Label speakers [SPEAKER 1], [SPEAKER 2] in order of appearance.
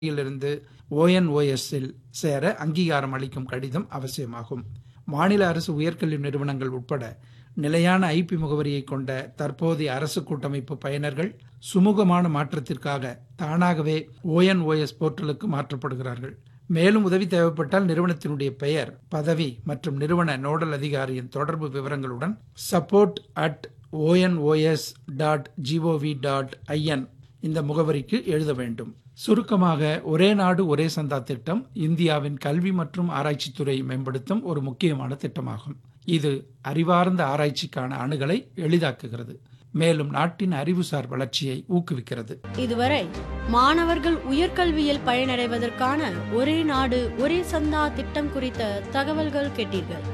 [SPEAKER 1] இருந்து ஓஎன்ஓஎஸ்ஸில் சேர அங்கீகாரம் அளிக்கும் கடிதம் அவசியமாகும் மாநில அரசு உயர்கல்வி நிறுவனங்கள் உட்பட நிலையான ஐபி முகவரியை கொண்ட தற்போதைய அரசு கூட்டமைப்பு பயனர்கள் சுமூகமான மாற்றத்திற்காக தானாகவே ஓஎன்ஓஎஸ் போர்ட்டலுக்கு மாற்றப்படுகிறார்கள் மேலும் உதவி தேவைப்பட்டால் நிறுவனத்தினுடைய பெயர் பதவி மற்றும் நிறுவன நோடல் அதிகாரியின் தொடர்பு விவரங்களுடன் support at ONOS dot G O V dot I N இந்த முகவரிக்கு எழுத வேண்டும் சுருக்கமாக ஒரே நாடு ஒரே சந்தா திட்டம் இந்தியாவின் கல்வி மற்றும் ஆராய்ச்சித்துறை மேம்படுத்தும் ஒரு முக்கியமான திட்டமாகும் இது அறிவார்ந்த ஆராய்ச்சிக்கான அணுகலை எளிதாக்குகிறது மேலும் நாட்டின் அறிவுசார் வளர்ச்சியை ஊக்குவிக்கிறது
[SPEAKER 2] இதுவரை மாணவர்கள் உயர்கல்வியில் பயனடைவதற்கான ஒரே நாடு ஒரே சந்தா திட்டம் குறித்த தகவல்கள் கேட்டீர்கள்